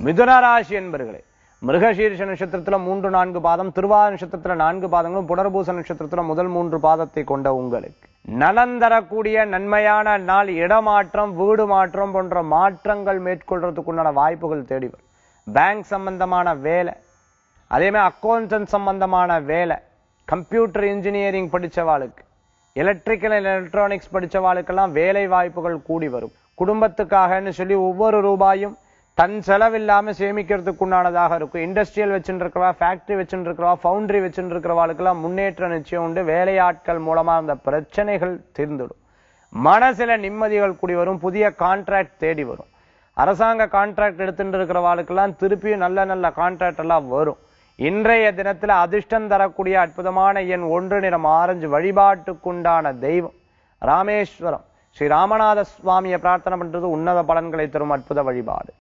மிதுன ராசி என்பர்களே மிருகசீர்ஷ நட்சத்திரத்துல மூன்று நான்கு பாதம் திருவாத நட்சத்திரத்துல நான்கு பாதங்களும் புனர்பூச நட்சத்திரத்துல முதல் மூன்று பாதத்தை கொண்ட உங்களுக்கு நலன் தரக்கூடிய நன்மையான நாள் இடமாற்றம் வீடு மாற்றம் போன்ற மாற்றங்கள் மேற்கொள்றதுக்குண்டான வாய்ப்புகள் தேடி வரும் பேங்க் சம்பந்தமான வேலை அதே மாதிரி அக்கௌண்டன்ட் சம்பந்தமான வேலை கம்ப்யூட்டர் இன்ஜினியரிங் படிச்சவாளுக்கு எலக்ட்ரிக்கல் எலக்ட்ரானிக்ஸ் படிச்சவாளுக்கெல்லாம் வேலை வாய்ப்புகள் கூடி வரும் குடும்பத்துக்காகன்னு சொல்லி ஒவ்வொரு ரூபாயும் தன் செலவில்லாம சேமிக்கிறதுக்கு உண்டானதாக இருக்கும் இண்டஸ்ட்ரியல் வச்சுட்டு இருக்கிறவா ஃபேக்டரி வச்சுட்டு இருக்கிறவா ஃபவுண்டரி வச்சுட்டு இருக்கிறவாளுக்கெல்லாம் முன்னேற்ற நிச்சயம் உண்டு வேலையாட்கள் மூலமா அந்த பிரச்சனைகள் தீர்ந்துடும் மனசுல நிம்மதிகள் கூடி வரும் புதிய கான்ட்ராக்ட் தேடி வரும் அரசாங்க கான்ட்ராக்ட் எடுத்துட்டு இருக்கிறவாளுக்கெல்லாம் திருப்பியும் நல்ல நல்ல கான்ட்ராக்ட் எல்லாம் வரும் இன்றைய தினத்துல அதிர்ஷ்டம் தரக்கூடிய அற்புதமான எண் ஒன்று நிறம் ஆரஞ்சு வழிபாட்டுக்குண்டான தெய்வம் ராமேஸ்வரம் ஸ்ரீ ராமநாத சுவாமியை பிரார்த்தனை பண்றது உன்னத பலன்களை தரும் அற்புத வழிபாடு